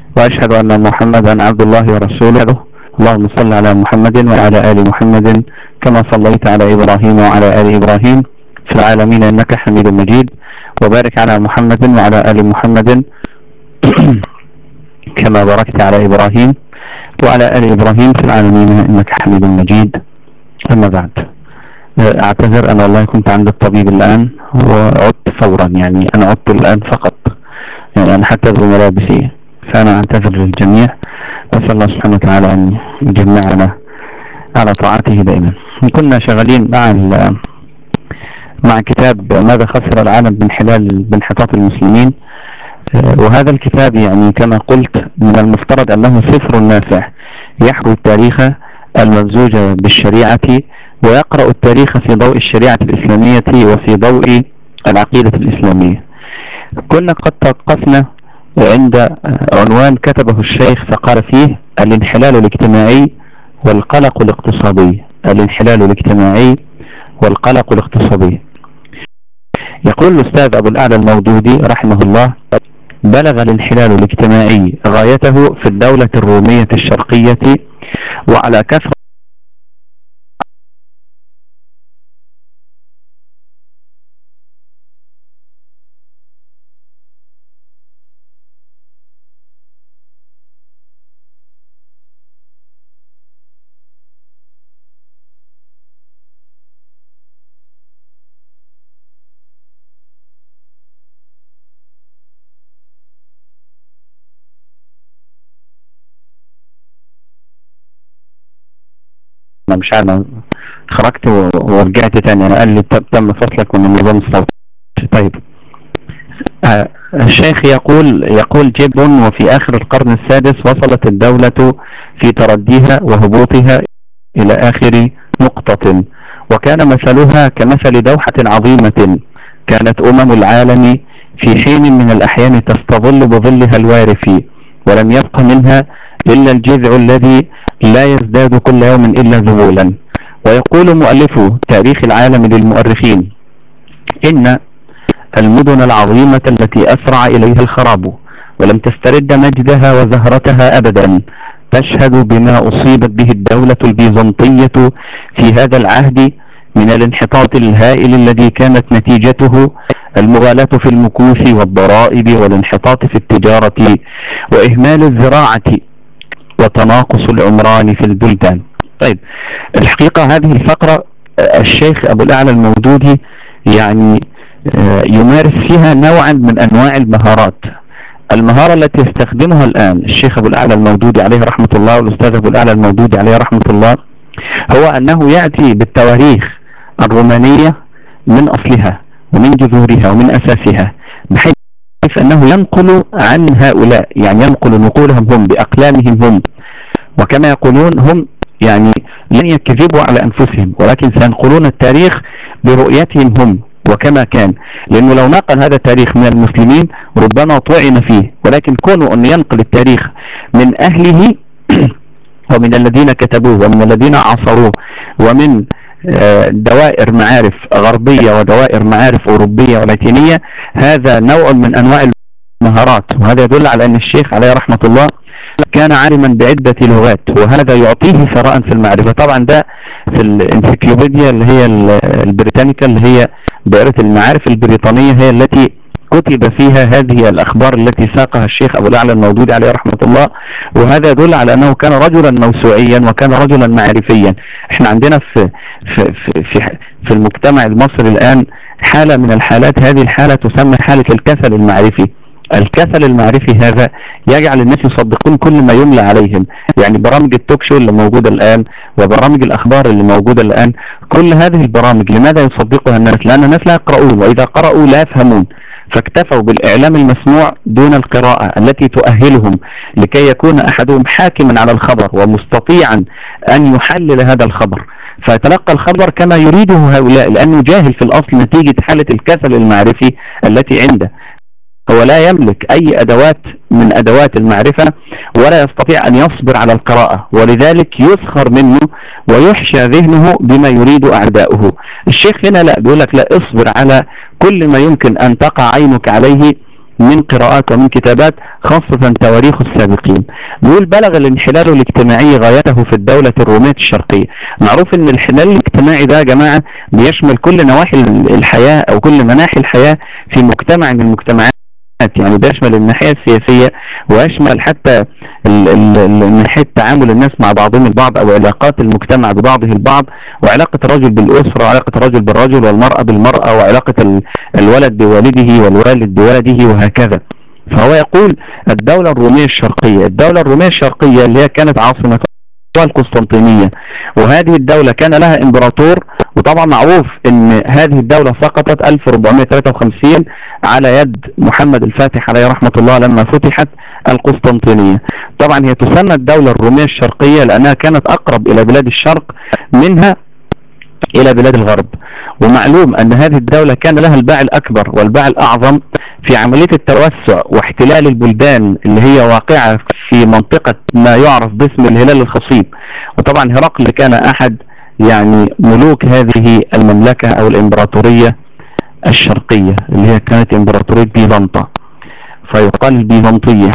وأشهد أن محمدا عبد الله ورسوله اللهم صل على محمد وعلى آل محمد كما صليت على إبراهيم وعلى آل إبراهيم في العالمين إنك حميد مجيد وبارك على محمد وعلى آل محمد كما باركت على إبراهيم وعلى آل إبراهيم في العالمين إنك حميد مجيد أما بعد أعتذر أنا والله كنت عند الطبيب الآن وعدت فورا يعني أنا عدت الآن فقط يعني أنا حتى بملابسي فأنا أعتذر للجميع نسأل الله سبحانه وتعالى أن يجمعنا على طاعته دائما كنا شغالين مع مع كتاب ماذا خسر العالم من خلال بانحطاط المسلمين وهذا الكتاب يعني كما قلت من المفترض أنه سفر نافع يحوي التاريخ الممزوج بالشريعة ويقرأ التاريخ في ضوء الشريعة الإسلامية وفي ضوء العقيدة الإسلامية كنا قد توقفنا عند عنوان كتبه الشيخ فقال فيه الانحلال الاجتماعي والقلق الاقتصادي الانحلال الاجتماعي والقلق الاقتصادي يقول الأستاذ أبو الأعلى المودودي رحمه الله بلغ الانحلال الاجتماعي غايته في الدولة الرومية الشرقية وعلى كثرة انا مش عارف خرجت ورجعت تاني انا قال لي تم فصلك من النظام الصوتي طيب آه الشيخ يقول يقول جيب وفي اخر القرن السادس وصلت الدولة في ترديها وهبوطها الى اخر نقطة وكان مثلها كمثل دوحة عظيمة كانت امم العالم في حين من الاحيان تستظل بظلها الوارف ولم يبق منها الا الجذع الذي لا يزداد كل يوم إلا ذبولا ويقول مؤلف تاريخ العالم للمؤرخين إن المدن العظيمة التي أسرع إليها الخراب ولم تسترد مجدها وزهرتها أبدا تشهد بما أصيبت به الدولة البيزنطية في هذا العهد من الانحطاط الهائل الذي كانت نتيجته المغالاة في المكوث والضرائب والانحطاط في التجارة وإهمال الزراعة وتناقص العمران في البلدان طيب الحقيقة هذه الفقرة الشيخ أبو الأعلى المودودي يعني يمارس فيها نوعا من أنواع المهارات المهارة التي يستخدمها الآن الشيخ أبو الأعلى المودودي عليه رحمة الله والأستاذ أبو الأعلى المودودي عليه رحمة الله هو أنه يأتي بالتواريخ الرومانية من أصلها ومن جذورها ومن أساسها بحيث أنه ينقل عن هؤلاء يعني ينقل نقولهم هم بأقلامهم هم وكما يقولون هم يعني لن يكذبوا على أنفسهم ولكن سينقلون التاريخ برؤيتهم هم وكما كان لأنه لو نقل هذا التاريخ من المسلمين ربما طعن فيه ولكن كونه أن ينقل التاريخ من أهله ومن الذين كتبوه ومن الذين عصروه ومن دوائر معارف غربية ودوائر معارف أوروبية ولاتينية هذا نوع من أنواع المهارات وهذا يدل على أن الشيخ عليه رحمة الله كان عالما بعدة لغات وهذا يعطيه ثراء في المعرفة طبعا ده في الانسيكلوبيديا اللي هي البريتانيكا اللي هي دائرة المعارف البريطانية هي التي كتب فيها هذه الأخبار التي ساقها الشيخ أبو الأعلى المودود عليه رحمة الله وهذا يدل على أنه كان رجلا موسوعيا وكان رجلا معرفيا احنا عندنا في في في في, في المجتمع المصري الآن حالة من الحالات هذه الحالة تسمى حالة الكسل المعرفي الكسل المعرفي هذا يجعل الناس يصدقون كل ما يملى عليهم يعني برامج التوك شو اللي موجودة الآن وبرامج الأخبار اللي موجودة الآن كل هذه البرامج لماذا يصدقها الناس لأن الناس لا يقرؤون وإذا قرأوا لا يفهمون فاكتفوا بالإعلام المسموع دون القراءة التي تؤهلهم لكي يكون أحدهم حاكما على الخبر ومستطيعا أن يحلل هذا الخبر فيتلقى الخبر كما يريده هؤلاء لأنه جاهل في الأصل نتيجة حالة الكسل المعرفي التي عنده هو لا يملك أي أدوات من أدوات المعرفة ولا يستطيع أن يصبر على القراءة ولذلك يسخر منه ويحشى ذهنه بما يريد أعداؤه الشيخ هنا لا بيقول لك لا اصبر على كل ما يمكن أن تقع عينك عليه من قراءات ومن كتابات خاصة تواريخ السابقين بيقول بلغ الانحلال الاجتماعي غايته في الدولة الرومية الشرقية معروف ان الانحلال الاجتماعي ده يا جماعة بيشمل كل نواحي الحياة او كل مناحي الحياة في مجتمع من المجتمعات يعني بيشمل الناحية السياسية ويشمل حتى ناحية تعامل الناس مع بعضهم البعض او علاقات المجتمع ببعضه البعض وعلاقة الرجل بالاسرة وعلاقة الرجل بالرجل والمرأة بالمرأة وعلاقة الولد بوالده والوالد بولده وهكذا فهو يقول الدولة الرومية الشرقية الدولة الرومية الشرقية اللي هي كانت عاصمة القسطنطينية وهذه الدولة كان لها امبراطور وطبعا معروف ان هذه الدولة سقطت 1453 على يد محمد الفاتح عليه رحمة الله لما فتحت القسطنطينية طبعا هي تسمى الدولة الرومية الشرقية لانها كانت اقرب الى بلاد الشرق منها الى بلاد الغرب ومعلوم ان هذه الدولة كان لها الباع الاكبر والباع الاعظم في عملية التوسع واحتلال البلدان اللي هي واقعة في منطقة ما يعرف باسم الهلال الخصيب وطبعا هرقل كان احد يعني ملوك هذه المملكة او الامبراطورية الشرقية اللي هي كانت امبراطورية بيزنطة فيقال البيزنطية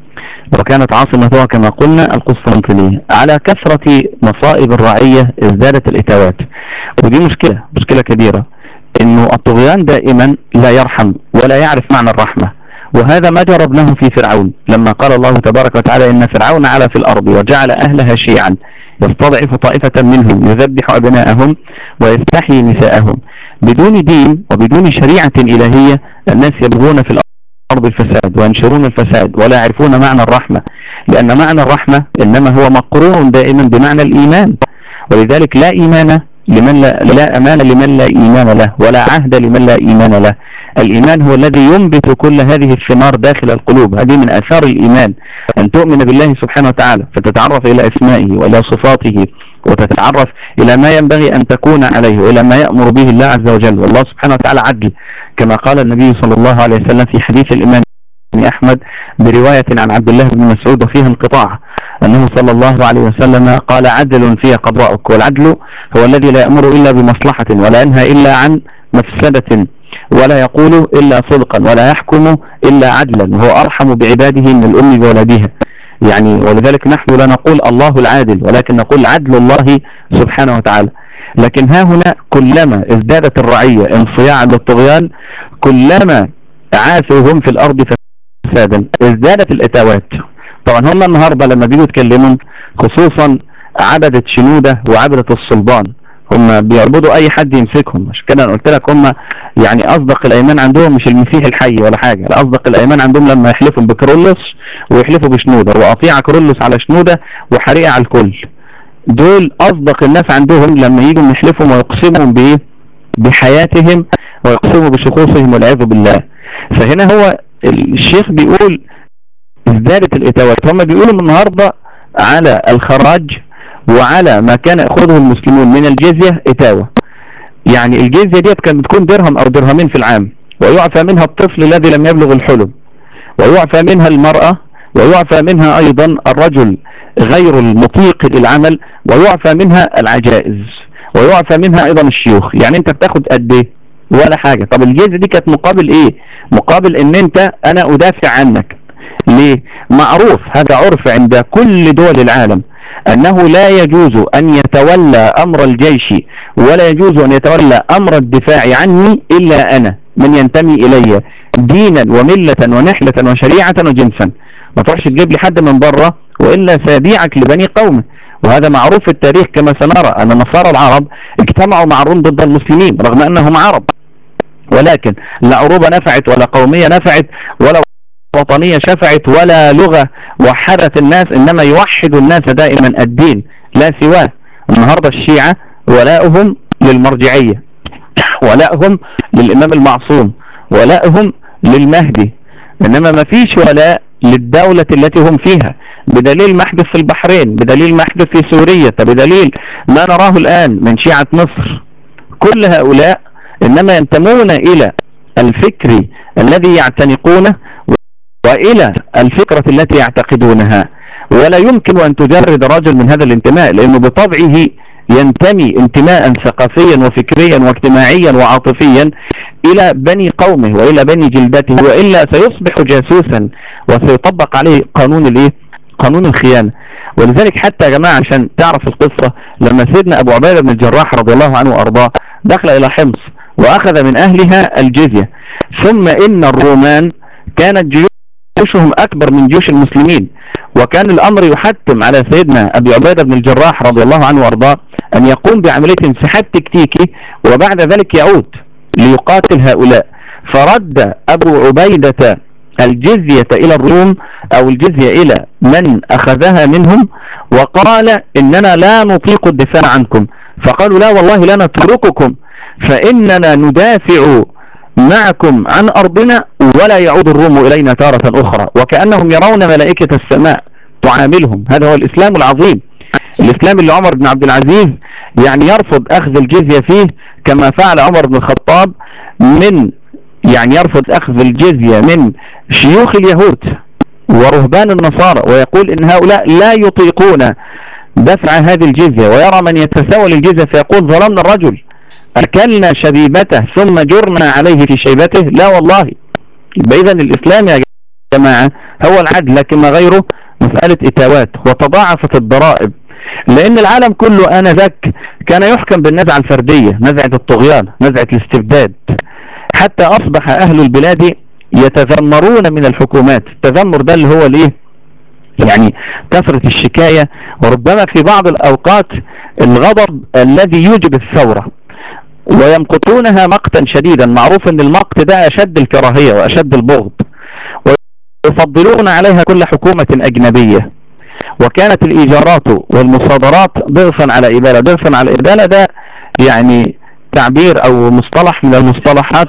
وكانت عاصمتها كما قلنا القسطنطينية على كثرة مصائب الرعية ازدادت الاتوات ودي مشكلة مشكلة كبيرة انه الطغيان دائما لا يرحم ولا يعرف معنى الرحمة وهذا ما جربناه في فرعون لما قال الله تبارك وتعالى ان فرعون علا في الارض وجعل اهلها شيعا يستضعف طائفة منهم يذبح ابناءهم ويستحيي نساءهم بدون دين وبدون شريعة الهية الناس يبغون في الارض الفساد وينشرون الفساد ولا يعرفون معنى الرحمة لان معنى الرحمة انما هو مقرون دائما بمعنى الايمان ولذلك لا ايمان لمن لا, لا أمان لمن لا إيمان له ولا عهد لمن لا إيمان له الإيمان هو الذي ينبت كل هذه الثمار داخل القلوب هذه من أثار الإيمان أن تؤمن بالله سبحانه وتعالى فتتعرف إلى أسمائه وإلى صفاته وتتعرف إلى ما ينبغي أن تكون عليه وإلى ما يأمر به الله عز وجل والله سبحانه وتعالى عدل كما قال النبي صلى الله عليه وسلم في حديث الإمام أحمد برواية عن عبد الله بن مسعود وفيها انقطاع أنه صلى الله عليه وسلم قال عدل في قضاءك والعدل هو الذي لا يأمر إلا بمصلحة ولا ينهى إلا عن مفسدة ولا يقول إلا صدقا ولا يحكم إلا عدلا وهو أرحم بعباده من الأم بولدها يعني ولذلك نحن لا نقول الله العادل ولكن نقول عدل الله سبحانه وتعالى لكن ها هنا كلما ازدادت الرعية انصياعا للطغيان كلما عاشوا هم في الأرض فسادا ازدادت الإتاوات طبعا هم النهاردة لما بيجوا يتكلموا خصوصا عبدة شنودة وعبدة الصلبان هم بيعبدوا اي حد يمسكهم مش كده انا قلت لك هم يعني اصدق الايمان عندهم مش المسيح الحي ولا حاجة لا اصدق الايمان عندهم لما يحلفوا بكرولوس ويحلفوا بشنودة وقطيع كرولوس على شنودة وحريقة على الكل دول اصدق الناس عندهم لما يجوا يحلفوا ويقسموا بايه بحياتهم ويقسموا بشخوصهم والعياذ بالله فهنا هو الشيخ بيقول ازدادت الاتوات هم بيقولوا النهاردة على الخراج وعلى ما كان يأخذه المسلمون من الجزية اتاوة يعني الجزية ديت كانت بتكون درهم او درهمين في العام ويعفى منها الطفل الذي لم يبلغ الحلم ويعفى منها المرأة ويعفى منها ايضا الرجل غير المطيق للعمل ويعفى منها العجائز ويعفى منها ايضا الشيوخ يعني انت بتاخد قد ايه ولا حاجة طب الجزية دي كانت مقابل ايه مقابل ان انت انا ادافع عنك ليه معروف هذا عرف عند كل دول العالم أنه لا يجوز أن يتولى أمر الجيش ولا يجوز أن يتولى أمر الدفاع عني إلا أنا من ينتمي إلي دينا وملة ونحلة وشريعة وجنسا ما تروحش تجيب لي حد من بره وإلا سيبيعك لبني قومه وهذا معروف في التاريخ كما سنرى أن نصارى العرب اجتمعوا مع الروم ضد المسلمين رغم أنهم عرب ولكن لا عروبة نفعت ولا قومية نفعت ولا وطنية شفعت ولا لغة وحدت الناس إنما يوحد الناس دائما الدين لا سواه النهاردة الشيعة ولاؤهم للمرجعية ولاؤهم للإمام المعصوم ولاؤهم للمهدي إنما ما فيش ولاء للدولة التي هم فيها بدليل ما حدث في البحرين بدليل ما حدث في سوريا بدليل ما نراه الآن من شيعة مصر كل هؤلاء إنما ينتمون إلى الفكر الذي يعتنقونه وإلى الفكرة التي يعتقدونها ولا يمكن أن تجرد رجل من هذا الانتماء لأنه بطبعه ينتمي انتماء ثقافيا وفكريا واجتماعيا وعاطفيا الى بني قومه والى بني جلدته والا سيصبح جاسوسا وسيطبق عليه قانون الايه قانون الخيانة ولذلك حتى يا جماعة عشان تعرف القصة لما سيدنا ابو عبيدة بن الجراح رضي الله عنه وارضاه دخل الى حمص واخذ من اهلها الجزية ثم ان الرومان كانت جيوشهم اكبر من جيوش المسلمين وكان الامر يحتم على سيدنا ابي عبيدة بن الجراح رضي الله عنه وارضاه ان يقوم بعملية انسحاب تكتيكي وبعد ذلك يعود ليقاتل هؤلاء فرد ابو عبيدة الجزية الى الروم او الجزية الى من اخذها منهم وقال اننا لا نطيق الدفاع عنكم فقالوا لا والله لا نترككم فاننا ندافع معكم عن ارضنا ولا يعود الروم الينا تارة اخرى وكأنهم يرون ملائكة السماء تعاملهم هذا هو الاسلام العظيم الاسلام اللي عمر بن عبد العزيز يعني يرفض اخذ الجزية فيه كما فعل عمر بن الخطاب من يعني يرفض اخذ الجزية من شيوخ اليهود ورهبان النصارى ويقول ان هؤلاء لا يطيقون دفع هذه الجزية ويرى من يتساوى الجزية فيقول ظلمنا الرجل اكلنا شبيبته ثم جرنا عليه في شيبته لا والله اذا الاسلام يا جماعة هو العدل لكن ما غيره مسألة اتاوات وتضاعفت الضرائب لان العالم كله انذاك كان يحكم بالنزعة الفردية نزعة الطغيان نزعة الاستبداد حتى اصبح اهل البلاد يتذمرون من الحكومات التذمر ده اللي هو الايه يعني كثرة الشكاية وربما في بعض الاوقات الغضب الذي يوجب الثورة ويمقتونها مقتا شديدا معروف ان المقت ده اشد الكراهية واشد البغض ويفضلون عليها كل حكومة اجنبية وكانت الايجارات والمصادرات ضغفا على ابالة ضغفا على ابالة ده يعني تعبير او مصطلح من المصطلحات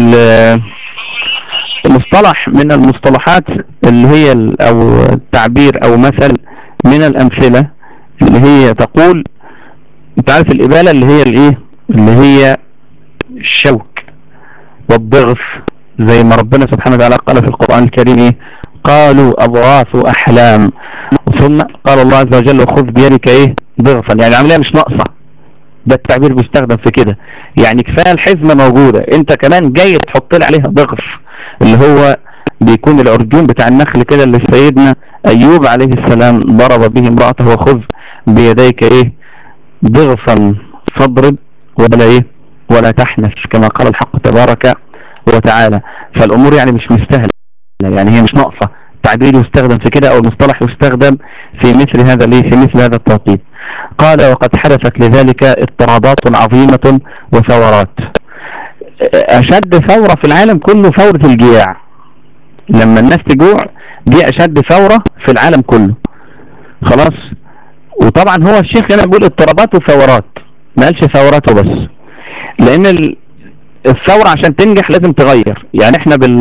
مصطلح من المصطلحات اللي هي او تعبير او مثل من الامثلة اللي هي تقول انت عارف الابالة اللي هي الايه اللي هي الشوك والضغف زي ما ربنا سبحانه وتعالى قال في القرآن الكريم ايه قالوا اضغاث احلام ثم قال الله عز وجل خذ بيدك ايه ضغفا يعني العملية مش ناقصة ده التعبير بيستخدم في كده يعني كفايه الحزمة موجودة انت كمان جاي تحط لي عليها ضغف اللي هو بيكون العرجون بتاع النخل كده اللي سيدنا ايوب عليه السلام ضرب به امرأته وخذ بيديك ايه ضغفا فاضرب ولا ايه ولا تحنث كما قال الحق تبارك وتعالى فالامور يعني مش مستهلة يعني هي مش ناقصة التعبير يستخدم في كده او المصطلح يستخدم في مثل هذا ليه في مثل هذا التوقيت قال وقد حدثت لذلك اضطرابات عظيمة وثورات اشد ثورة في العالم كله ثورة الجياع لما الناس تجوع دي اشد ثورة في العالم كله خلاص وطبعا هو الشيخ هنا بيقول اضطرابات وثورات ما قالش ثوراته بس لان الثورة عشان تنجح لازم تغير يعني احنا بال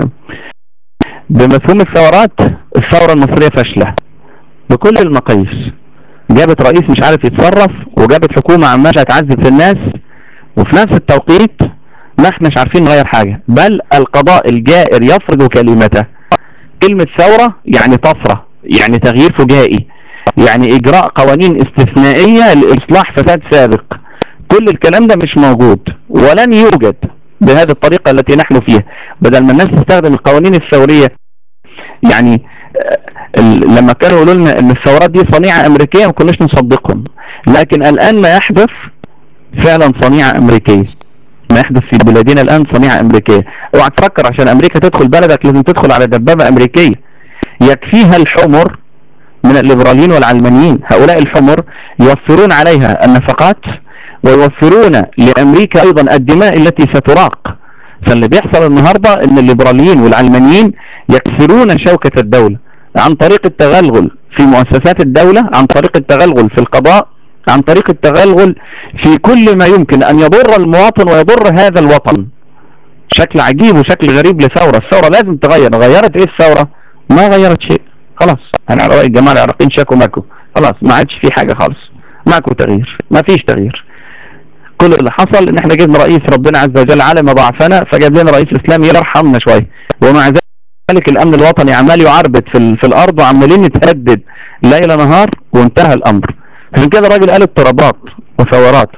بمفهوم الثورات الثورة المصرية فاشلة بكل المقاييس جابت رئيس مش عارف يتصرف وجابت حكومة عماشة تعذب في الناس وفي نفس التوقيت ما احناش عارفين نغير حاجة بل القضاء الجائر يفرض كلمته كلمة ثورة يعني طفرة يعني تغيير فجائي يعني اجراء قوانين استثنائية لاصلاح فساد سابق كل الكلام ده مش موجود ولن يوجد بهذه الطريقة التي نحن فيها بدل ما الناس تستخدم القوانين الثورية يعني لما كانوا يقولوا لنا ان الثورات دي صنيعة امريكية ما كناش نصدقهم لكن الان ما يحدث فعلا صنيعة امريكية ما يحدث في بلادنا الان صنيعة امريكية اوعى تفكر عشان امريكا تدخل بلدك لازم تدخل على دبابة امريكية يكفيها الحمر من الليبراليين والعلمانيين هؤلاء الحمر يوفرون عليها النفقات ويوفرون لامريكا ايضا الدماء التي ستراق فاللي بيحصل النهاردة ان الليبراليين والعلمانيين يكسرون شوكة الدولة عن طريق التغلغل في مؤسسات الدولة عن طريق التغلغل في القضاء عن طريق التغلغل في كل ما يمكن ان يضر المواطن ويضر هذا الوطن شكل عجيب وشكل غريب لثورة الثورة لازم تغير غيرت ايه الثورة ما غيرت شيء خلاص انا على رأي الجماعة العراقيين شاكوا ماكو خلاص ما عادش في حاجة خالص ماكو تغيير ما فيش تغيير كل اللي حصل ان احنا جبنا رئيس ربنا عز وجل علم ضعفنا فجاب لنا رئيس اسلامي يرحمنا شوية ومع ذلك الامن الوطني عمال يعربد في, في الارض وعمالين يتهدد ليل نهار وانتهى الامر عشان كده الراجل قال اضطرابات وثورات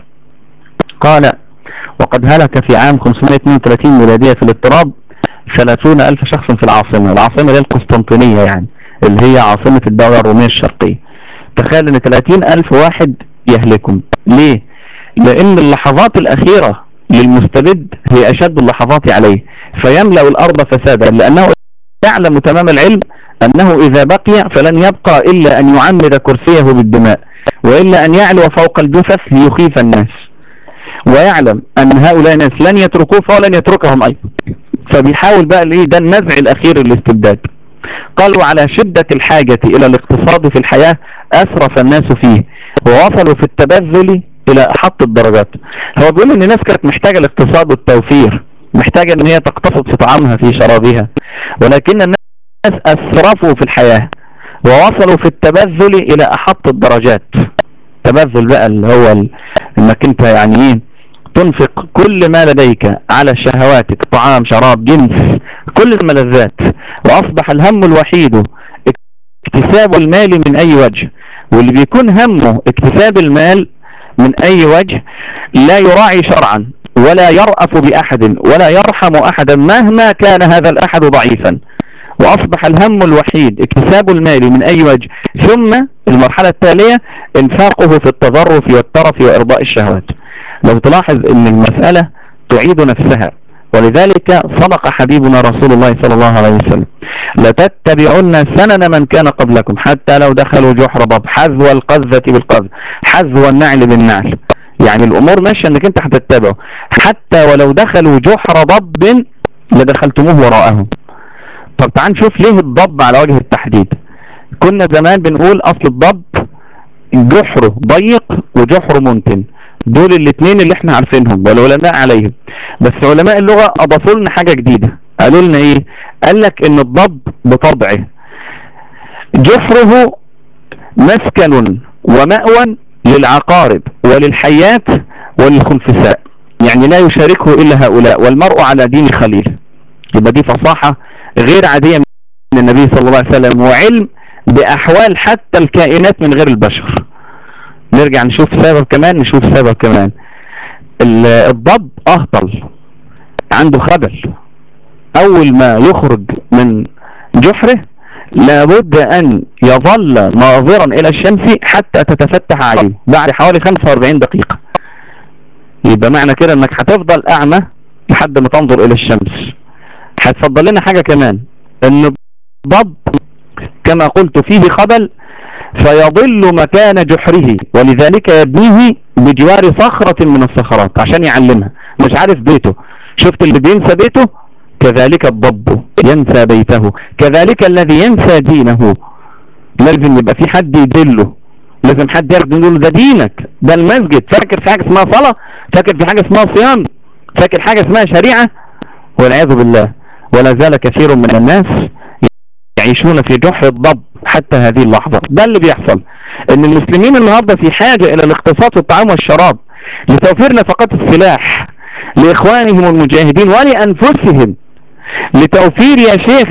قال وقد هلك في عام 532 ميلادية في الاضطراب 30 ألف شخص في العاصمة العاصمة هي القسطنطينية يعني اللي هي عاصمة الدولة الرومية الشرقية تخيل ان 30 ألف واحد يهلكم ليه؟ لأن اللحظات الأخيرة للمستبد هي أشد اللحظات عليه فيملأ الأرض فسادا لأنه يعلم تمام العلم أنه إذا بقي فلن يبقى إلا أن يعمد كرسيه بالدماء وإلا أن يعلو فوق الجثث ليخيف الناس ويعلم أن هؤلاء الناس لن يتركوه فلن يتركهم أيضا فبيحاول بقى الايه ده النزع الأخير للاستبداد قالوا على شدة الحاجة إلى الاقتصاد في الحياة أسرف الناس فيه ووصلوا في التبذل إلى أحط الدرجات هو بيقول إن الناس كانت محتاجة الاقتصاد والتوفير محتاجة إن هي تقتصد في طعامها في شرابها ولكن الناس أسرفوا في الحياة ووصلوا في التبذل إلى أحط الدرجات تبذل بقى اللي هو ال... انك انت يعني ايه تنفق كل ما لديك على شهواتك طعام شراب جنس كل الملذات واصبح الهم الوحيد اكتساب المال من اي وجه واللي بيكون همه اكتساب المال من اي وجه لا يراعي شرعا ولا يرأف بأحد ولا يرحم أحدا مهما كان هذا الأحد ضعيفا وأصبح الهم الوحيد اكتساب المال من أي وجه ثم المرحلة التالية انفاقه في التظرف والترف وإرضاء الشهوات لو تلاحظ ان المسألة تعيد نفسها ولذلك صدق حبيبنا رسول الله صلى الله عليه وسلم لتتبعن سنن من كان قبلكم حتى لو دخلوا جحر ضب حذو القذة بالقذ حذو النعل بالنعل يعني الامور ماشيه انك انت هتتبعه حتى ولو دخلوا جحر ضب لدخلتموه وراءهم طب تعال نشوف ليه الضب على وجه التحديد كنا زمان بنقول اصل الضب جحره ضيق وجحره منتن دول الاثنين اللي احنا عارفينهم والعلماء عليهم بس علماء اللغة اضافوا لنا حاجة جديدة قالوا لنا ايه قال لك ان الضب بطبعه جحره مسكن ومأوى للعقارب وللحيات وللخنفساء يعني لا يشاركه الا هؤلاء والمرء على دين خليل يبقى دي فصاحة غير عادية من النبي صلى الله عليه وسلم وعلم بأحوال حتى الكائنات من غير البشر نرجع نشوف سبب كمان نشوف سبب كمان الضب أهطل عنده خبل أول ما يخرج من جحره لابد أن يظل ناظرا إلى الشمس حتى تتفتح عينه بعد حوالي 45 دقيقة يبقى معنى كده انك هتفضل اعمى لحد ما تنظر الى الشمس هتفضل لنا حاجة كمان ان الضب كما قلت فيه خبل فيضل مكان جحره ولذلك يبنيه بجوار صخرة من الصخرات عشان يعلمها مش عارف بيته شفت اللي بينسى بيته كذلك الضب ينسى بيته كذلك الذي ينسى دينه لازم يبقى في حد يدله لازم حد يرد يقول ده دينك ده المسجد فاكر في حاجة اسمها صلاة فاكر في حاجة اسمها صيام فاكر حاجة اسمها شريعة والعياذ بالله ولا زال كثير من الناس يعيشون في جحر الضب حتى هذه اللحظة ده اللي بيحصل ان المسلمين النهاردة في حاجة الى الاقتصاد في الطعام والشراب لتوفير نفقات السلاح لاخوانهم المجاهدين ولانفسهم لتوفير يا شيخ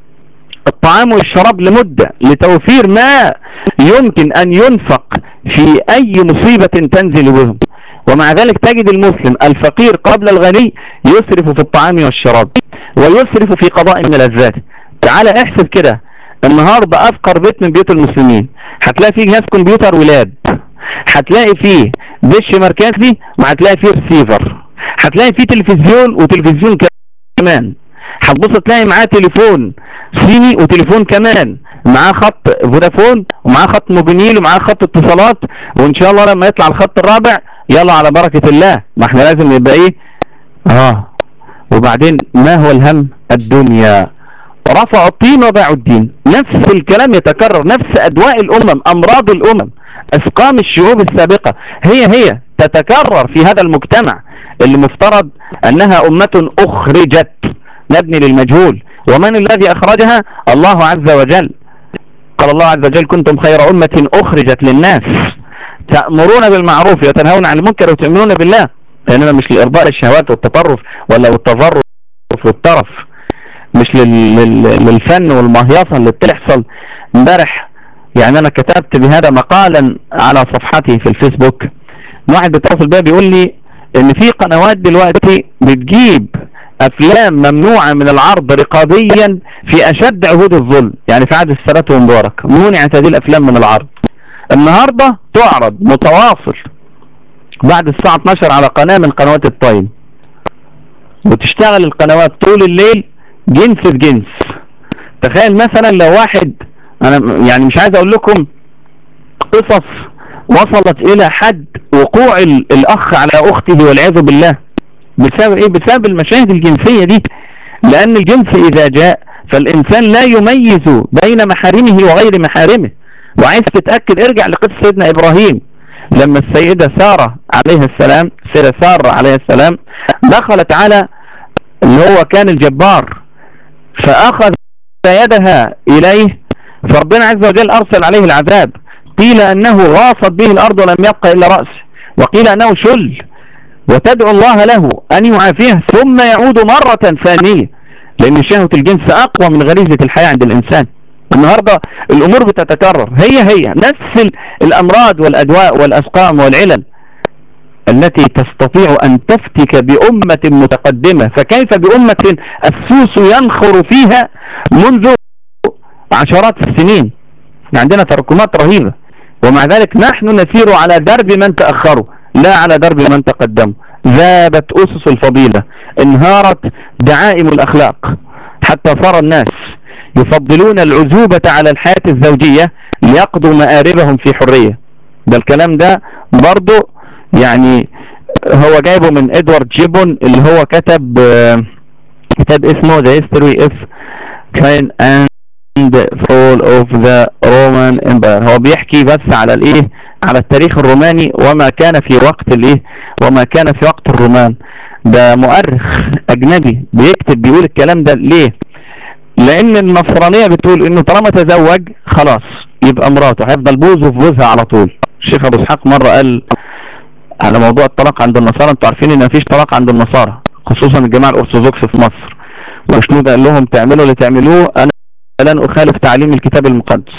الطعام والشراب لمدة لتوفير ما يمكن ان ينفق في اي مصيبة تنزل بهم ومع ذلك تجد المسلم الفقير قبل الغني يسرف في الطعام والشراب ويسرف في قضاء الملذات تعال احسب كده النهاردة افقر بيت من بيوت المسلمين هتلاقي فيه جهاز كمبيوتر ولاد هتلاقي فيه دش مركزي وهتلاقي فيه رسيفر هتلاقي فيه تلفزيون وتلفزيون كمان هتبص تلاقي معاه تليفون صيني وتليفون كمان معاه خط فودافون ومعاه خط موبينيل ومعاه خط اتصالات وان شاء الله لما يطلع الخط الرابع يلا على بركة الله ما احنا لازم يبقى ايه اه وبعدين ما هو الهم الدنيا رفعوا الطين وباعوا الدين نفس الكلام يتكرر نفس أدواء الأمم أمراض الأمم أسقام الشعوب السابقة هي هي تتكرر في هذا المجتمع اللي مفترض أنها أمة أخرجت نبني للمجهول ومن الذي أخرجها الله عز وجل قال الله عز وجل كنتم خير أمة أخرجت للناس تأمرون بالمعروف وتنهون عن المنكر وتؤمنون بالله لأننا مش لإرضاء الشهوات والتطرف ولا التظرف والترف مش لل... لل... للفن والمهيصة اللي بتحصل امبارح يعني انا كتبت بهذا مقالا على صفحتي في الفيسبوك واحد بيتصل بيا بيقول لي ان في قنوات دلوقتي بتجيب افلام ممنوعة من العرض رقابيا في اشد عهود الظلم يعني في عهد السادات ومبارك منعت هذه الافلام من العرض النهاردة تعرض متواصل بعد الساعة 12 على قناة من قنوات التايم وتشتغل القنوات طول الليل جنس في جنس تخيل مثلا لو واحد انا يعني مش عايز اقول لكم قصص وصلت الى حد وقوع الاخ على اخته والعياذ بالله بسبب ايه بسبب المشاهد الجنسية دي لان الجنس اذا جاء فالانسان لا يميز بين محارمه وغير محارمه وعايز تتأكد ارجع لقصة سيدنا ابراهيم لما السيدة سارة عليها السلام سيدة سارة عليها السلام دخلت على اللي هو كان الجبار فاخذ يدها اليه فربنا عز وجل ارسل عليه العذاب قيل انه غاصت به الارض ولم يبقى الا رأسه وقيل انه شل وتدعو الله له ان يعافيه ثم يعود مرة ثانية لان شهوة الجنس اقوى من غريزة الحياة عند الانسان النهاردة الامور بتتكرر هي هي نفس الامراض والادواء والاسقام والعلل التي تستطيع ان تفتك بامة متقدمة فكيف بامة السوس ينخر فيها منذ عشرات السنين عندنا تراكمات رهيبة ومع ذلك نحن نسير على درب من تأخروا لا على درب من تقدموا ذابت أسس الفضيلة انهارت دعائم الأخلاق حتى صار الناس يفضلون العزوبة على الحياة الزوجية ليقضوا مآربهم في حرية ده الكلام ده برضو يعني هو جايبه من ادوارد جيبون اللي هو كتب كتاب اسمه The History of Cain and Fall of the Roman Empire هو بيحكي بس على الايه على التاريخ الروماني وما كان في وقت الايه وما كان في وقت الرومان ده مؤرخ اجنبي بيكتب بيقول الكلام ده ليه لان النصرانية بتقول انه طالما تزوج خلاص يبقى مراته هيفضل بوزه في بوزها على طول الشيخ ابو اسحاق مرة قال على موضوع الطلاق عند النصارى انتوا عارفين ان مفيش طلاق عند النصارى خصوصا الجماعة الارثوذكس في مصر وشنود قال لهم تعملوا اللي تعملوه انا لن اخالف تعليم الكتاب المقدس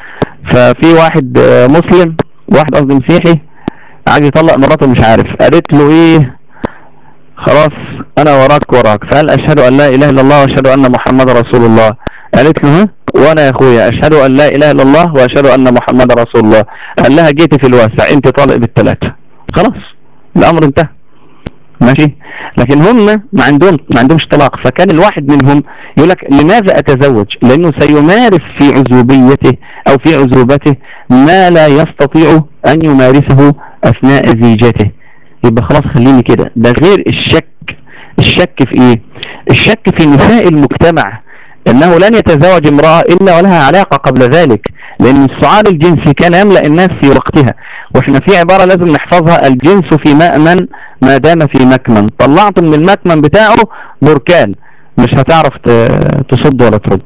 ففي واحد مسلم واحد قصدي مسيحي عايز يطلق مراته مش عارف قالت له ايه خلاص انا وراك وراك فقال اشهد ان لا اله الا الله واشهد ان محمد رسول الله قالت له ها وانا يا اخويا اشهد ان لا اله الا الله واشهد ان محمد رسول الله قال لها جيت في الواسع انت طالق بالثلاثه خلاص الامر انتهى ماشي لكن هم ما عندهم ما عندهمش طلاق فكان الواحد منهم يقول لك لماذا اتزوج لانه سيمارس في عزوبيته او في عزوبته ما لا يستطيع ان يمارسه اثناء زيجته يبقى خلاص خليني كده ده غير الشك الشك في ايه الشك في نساء المجتمع انه لن يتزوج امرأة الا ولها علاقة قبل ذلك لان السعار الجنسي كان يملأ الناس في وقتها واحنا في عبارة لازم نحفظها الجنس في مأمن ما دام في مكمن طلعت من المكمن بتاعه بركان مش هتعرف تصد ولا ترد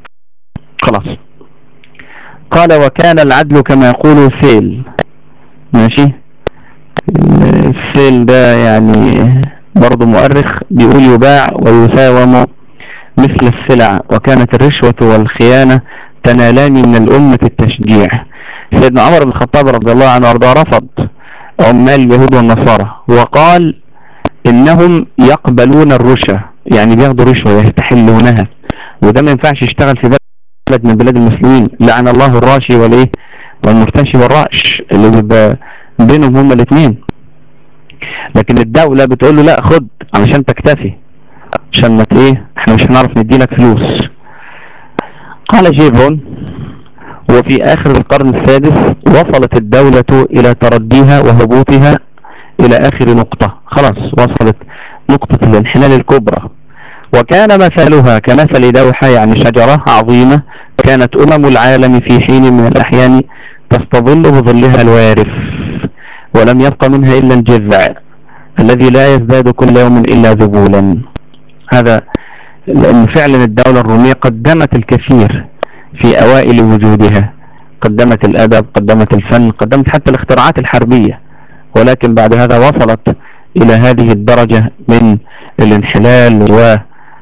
خلاص قال وكان العدل كما يقول سيل ماشي السيل ده يعني برضه مؤرخ بيقول يباع ويساوم مثل السلع وكانت الرشوة والخيانة تنالان من الأمة التشجيع سيدنا عمر بن الخطاب رضي الله عنه وارضاه رفض عمال اليهود والنصارى وقال انهم يقبلون الرشا يعني بياخدوا رشوة يستحلونها وده ما ينفعش يشتغل في بلد من بلاد المسلمين لعن الله الراشي والايه والمرتشي والراش اللي بيبقى بينهم هما الاثنين لكن الدولة بتقول له لا خد علشان تكتفي عشان ما ايه احنا مش هنعرف نديلك فلوس قال جيبون وفي اخر القرن السادس وصلت الدولة الى ترديها وهبوطها الى اخر نقطة خلاص وصلت نقطة الانحلال الكبرى وكان مثلها كمثل دوحة يعني شجرة عظيمة كانت امم العالم في حين من الاحيان تستظل بظلها الوارف ولم يبق منها الا الجذع الذي لا يزداد كل يوم الا ذبولا هذا لأن فعلا الدولة الرومية قدمت الكثير في أوائل وجودها قدمت الأدب قدمت الفن قدمت حتى الاختراعات الحربية ولكن بعد هذا وصلت إلى هذه الدرجة من الانحلال و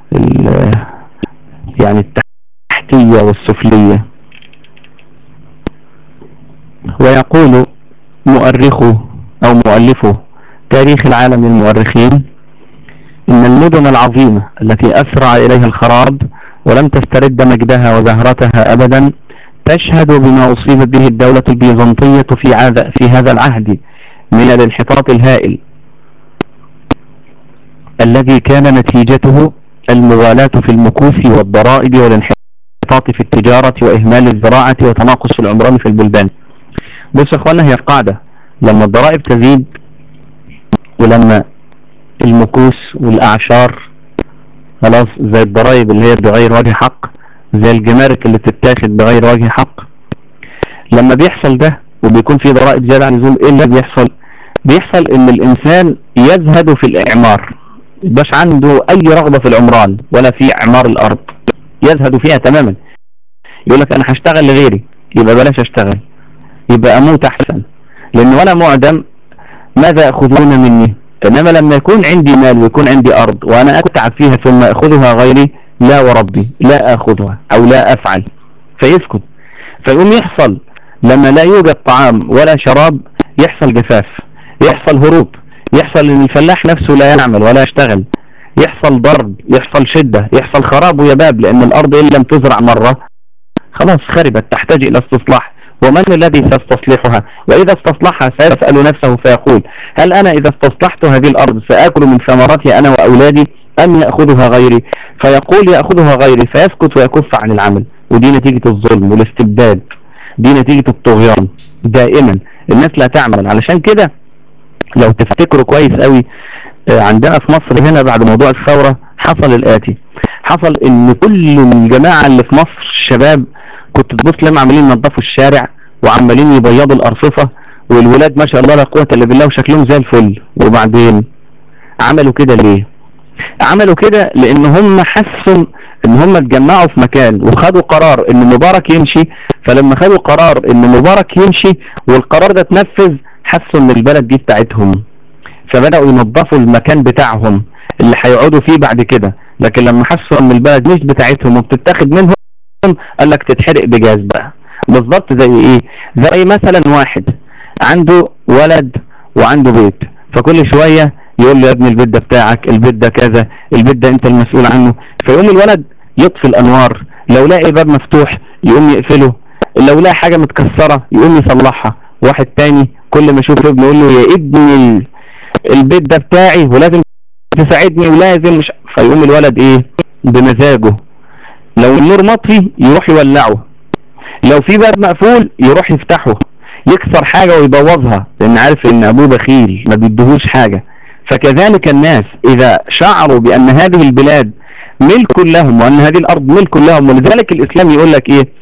يعني التحتية والسفلية ويقول مؤرخ أو مؤلفه تاريخ العالم للمؤرخين إن المدن العظيمة التي أسرع إليها الخراب ولم تسترد مجدها وزهرتها أبدا تشهد بما أصيبت به الدولة البيزنطية في, في هذا العهد من الانحطاط الهائل الذي كان نتيجته المغالاة في المكوس والضرائب والانحطاط في التجارة وإهمال الزراعة وتناقص العمران في البلدان بص يا اخوانا هي قاعدة لما الضرائب تزيد ولما المكوس والأعشار خلاص زي الضرائب اللي هي بغير وجه حق زي الجمارك اللي بتتاخد بغير وجه حق لما بيحصل ده وبيكون في ضرائب زيادة عن اللزوم ايه اللي بيحصل بيحصل ان الانسان يزهد في الاعمار مش عنده اي رغبة في العمران ولا في اعمار الارض يزهد فيها تماما يقول لك انا هشتغل لغيري يبقى بلاش اشتغل يبقى اموت احسن لان وانا معدم ماذا ياخذون مني انما لما يكون عندي مال ويكون عندي ارض وانا اتعب فيها ثم اخذها غيري لا وربي لا اخذها او لا افعل فيسكت فيقوم يحصل لما لا يوجد طعام ولا شراب يحصل جفاف يحصل هروب يحصل ان الفلاح نفسه لا يعمل ولا يشتغل يحصل ضرب يحصل شدة يحصل خراب ويباب لان الارض ان لم تزرع مرة خلاص خربت تحتاج الى استصلاح ومن الذي سيستصلحها وإذا استصلحها سيسأل نفسه فيقول هل أنا إذا استصلحت هذه الأرض سأكل من ثمرتها أنا وأولادي أم يأخذها غيري فيقول يأخذها غيري فيسكت ويكف عن العمل ودي نتيجة الظلم والاستبداد دي نتيجة الطغيان دائما الناس لا تعمل علشان كده لو تفتكروا كويس قوي آه، عندنا في مصر هنا بعد موضوع الثورة حصل الآتي حصل ان كل الجماعة اللي في مصر الشباب كنت تبص لما عمالين ينظفوا الشارع وعمالين يبيضوا الارصفه والولاد ما شاء الله لا قوه الا بالله وشكلهم زي الفل وبعدين عملوا كده ليه عملوا كده لان هم حسوا ان هم اتجمعوا في مكان وخدوا قرار ان مبارك يمشي فلما خدوا قرار ان مبارك يمشي والقرار ده اتنفذ حسوا ان البلد دي بتاعتهم فبدأوا ينظفوا المكان بتاعهم اللي هيقعدوا فيه بعد كده لكن لما حسوا ان البلد مش بتاعتهم وبتتاخد منهم قال لك تتحرق بجاز بقى بالظبط زي ايه زي مثلا واحد عنده ولد وعنده بيت فكل شوية يقول له يا ابني البيت ده بتاعك البيت ده كذا البيت ده انت المسؤول عنه فيقوم الولد يطفي الانوار لو لاقي باب مفتوح يقوم يقفله لو لاقي حاجة متكسرة يقوم يصلحها واحد تاني كل ما يشوف ابنه يقول له يا ابني البيت ده بتاعي ولازم تساعدني ولازم مش فيقوم الولد ايه بمزاجه لو النور مطفي يروح يولعه لو في باب مقفول يروح يفتحه يكسر حاجة ويبوظها لان عارف ان ابوه بخيل ما بيدهوش حاجة فكذلك الناس اذا شعروا بان هذه البلاد ملك لهم وان هذه الارض ملك لهم ولذلك الاسلام يقول لك ايه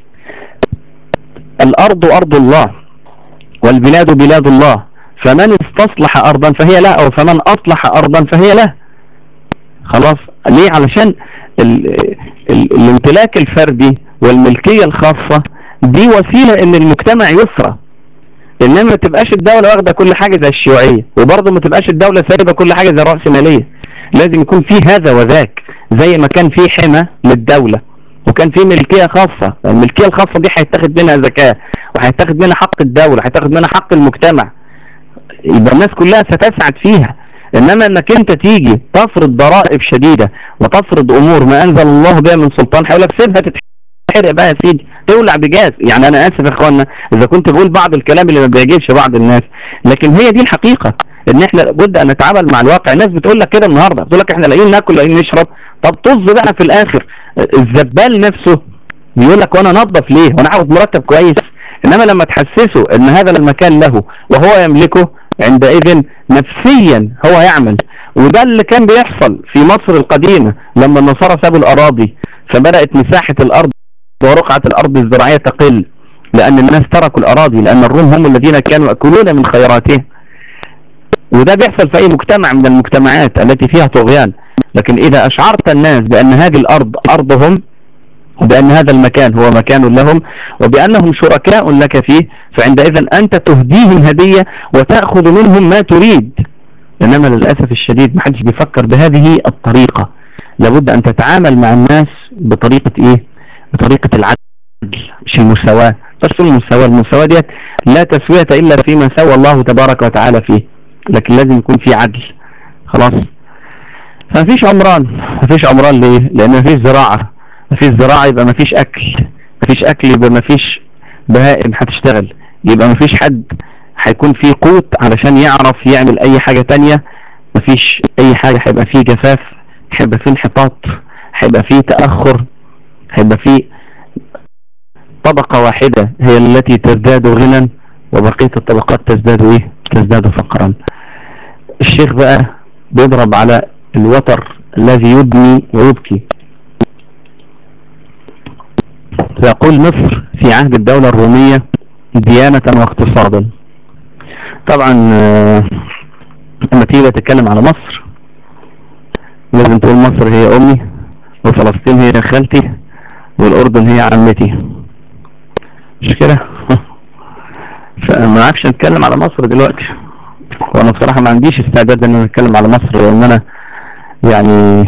الارض ارض الله والبلاد بلاد الله فمن استصلح ارضا فهي له او فمن اصلح ارضا فهي له خلاص ليه علشان ال ال الامتلاك الفردي والملكية الخاصة دي وسيلة ان المجتمع يسرى انما ما تبقاش الدولة واخدة كل حاجة زي الشيوعية وبرضه ما تبقاش الدولة سايبة كل حاجة زي الرأسمالية لازم يكون في هذا وذاك زي ما كان في حمى للدولة وكان في ملكية خاصة الملكية الخاصة دي هيتاخد منها زكاة وهيتاخد منها حق الدولة هيتاخد منها حق المجتمع يبقى الناس كلها ستسعد فيها انما انك انت تيجي تفرض ضرائب شديدة وتفرض امور ما انزل الله بها من سلطان حول سيبها تتحرق بقى يا سيدي تولع بجاز يعني انا اسف يا اخوانا اذا كنت بقول بعض الكلام اللي ما بيعجبش بعض الناس لكن هي دي الحقيقة ان احنا لابد ان نتعامل مع الواقع الناس بتقول لك كده النهارده بتقول لك احنا لاقيين ناكل لاقيين نشرب طب طز بقى في الاخر الزبال نفسه بيقول لك وانا انظف ليه وانا هاخد مرتب كويس انما لما تحسسه ان هذا المكان له وهو يملكه عندئذ نفسيا هو يعمل وده اللي كان بيحصل في مصر القديمة لما النصارى سابوا الأراضي فبدأت مساحة الأرض ورقعة الأرض الزراعية تقل لأن الناس تركوا الأراضي لأن الروم هم الذين كانوا يأكلون من خيراتهم وده بيحصل في أي مجتمع من المجتمعات التي فيها طغيان لكن إذا أشعرت الناس بأن هذه الأرض أرضهم وبأن هذا المكان هو مكان لهم وبأنهم شركاء لك فيه فعندئذ أنت تهديهم هدية وتأخذ منهم ما تريد إنما للأسف الشديد ما حدش بيفكر بهذه الطريقة لابد أن تتعامل مع الناس بطريقة إيه بطريقة العدل مش المساواة بس المساواة المساواة ديت لا تسوية إلا فيما سوى الله تبارك وتعالى فيه لكن لازم يكون في عدل خلاص فمفيش عمران مفيش عمران ليه لأن مفيش زراعة مفيش زراعة يبقى مفيش أكل مفيش أكل يبقى مفيش بهائم هتشتغل يبقى مفيش حد هيكون فيه قوت علشان يعرف يعمل أي حاجة تانية مفيش أي حاجة هيبقى فيه جفاف هيبقى فيه انحطاط هيبقى فيه تأخر هيبقى فيه طبقة واحدة هي التي تزداد غنى وبقية الطبقات تزداد ايه تزداد فقرا الشيخ بقى بيضرب على الوتر الذي يدني ويبكي فيقول مصر في عهد الدولة الرومية ديانة واقتصادا طبعا لما تيجي تتكلم على مصر لازم تقول مصر هي امي وفلسطين هي خالتي والاردن هي عمتي مش كده فما عارفش اتكلم على مصر دلوقتي وانا بصراحة ما عنديش استعداد ان انا اتكلم على مصر لان انا يعني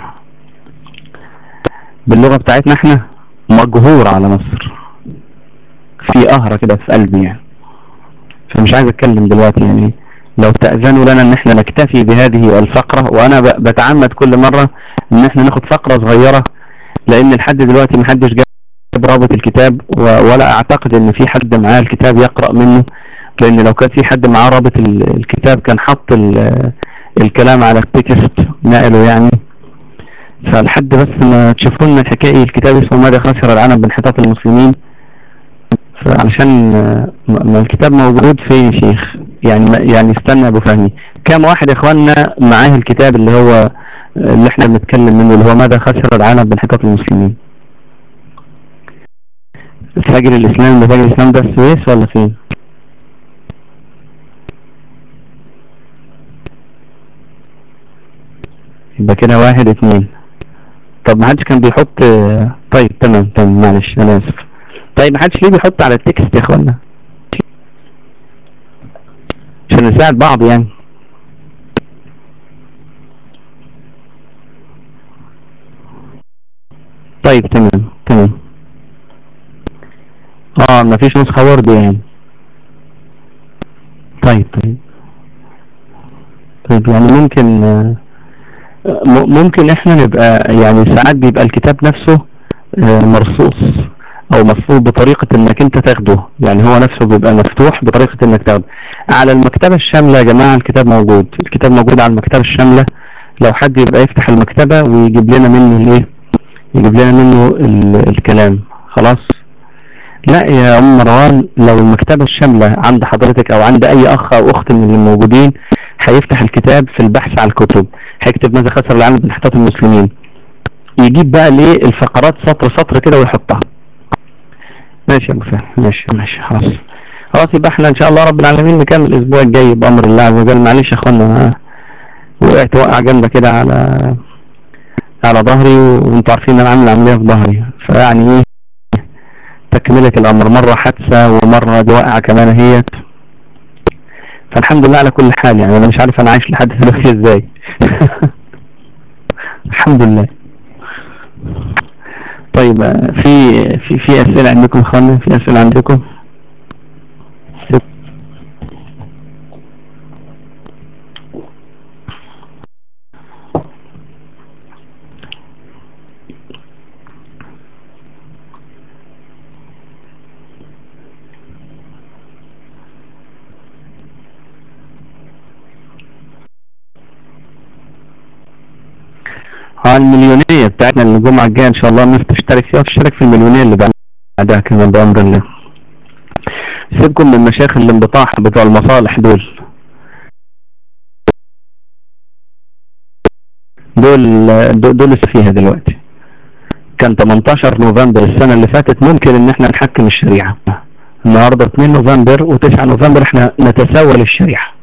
باللغة بتاعتنا احنا مجهور على مصر في قهرة كده في قلبي يعني فمش عايز اتكلم دلوقتي يعني لو تأذنوا لنا ان احنا نكتفي بهذه الفقرة وانا بتعمد كل مرة ان احنا ناخد فقرة صغيرة لان لحد دلوقتي محدش جاب رابط الكتاب ولا اعتقد ان في حد معاه الكتاب يقرأ منه لان لو كان في حد معاه رابط الكتاب كان حط الكلام على التكست نقله يعني فلحد بس ما تشوفوا لنا الحكاية الكتاب اسمه ماذا خسر العالم بانحطاط المسلمين فعلشان ما الكتاب موجود فين يا شيخ يعني يعني استنى ابو فهمي كم واحد يا اخواننا معاه الكتاب اللي هو اللي احنا بنتكلم منه اللي هو ماذا خسر العالم بانحطاط المسلمين فجر الاسلام ده فجر الاسلام ده السويس ولا فين يبقى كده واحد اتنين طب ما حدش كان بيحط طيب تمام تمام معلش انا اسف طيب ما حدش ليه بيحط على التكست يا اخوانا عشان نساعد بعض يعني طيب تمام تمام اه ما فيش نسخة وورد يعني طيب طيب طيب يعني ممكن ممكن احنا نبقى يعني ساعات بيبقى الكتاب نفسه مرصوص او مفروض بطريقة انك انت تاخده يعني هو نفسه بيبقى مفتوح بطريقة انك تاخده على المكتبة الشاملة يا جماعة الكتاب موجود الكتاب موجود على المكتبة الشاملة لو حد يبقى يفتح المكتبة ويجيب لنا منه الايه يجيب لنا منه الكلام خلاص لا يا ام مروان لو المكتبة الشاملة عند حضرتك او عند اي اخ او اخت من الموجودين هيفتح الكتاب في البحث عن الكتب هيكتب ماذا خسر العالم بانحطاط المسلمين يجيب بقى ليه الفقرات سطر سطر كده ويحطها ماشي يا ابو فهد ماشي ماشي خلاص خلاص يبقى احنا ان شاء الله رب العالمين نكمل الاسبوع الجاي بامر الله عز وجل معلش يا اخوانا وقعت وقع جامده كده على على ظهري وانتوا عارفين انا عامل عمليه في ظهري فيعني ايه تكمله الامر مره حادثه ومره دي واقعه كمان اهيت فالحمد لله على كل حال يعني انا مش عارف انا عايش لحد دلوقتي ازاي الحمد لله طيب في في في اسئله عندكم اخوانا في اسئله عندكم اه المليونية بتاعتنا اللي الجمعة الجاية ان شاء الله الناس تشترك فيها وتشترك في المليونية اللي بعدها كمان بأمر الله سيبكم من مشايخ الانبطاح بتوع المصالح دول دول دول, دول فيها دلوقتي كان 18 نوفمبر السنة اللي فاتت ممكن ان احنا نحكم الشريعة النهاردة 2 نوفمبر و9 نوفمبر احنا نتسول الشريعة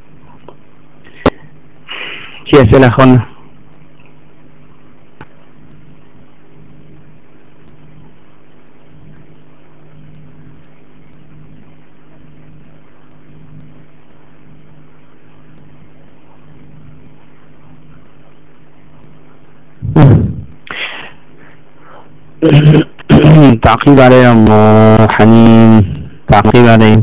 في اسئلة يا اخوانا تعقيب عليها ام حنين تعقيب عليه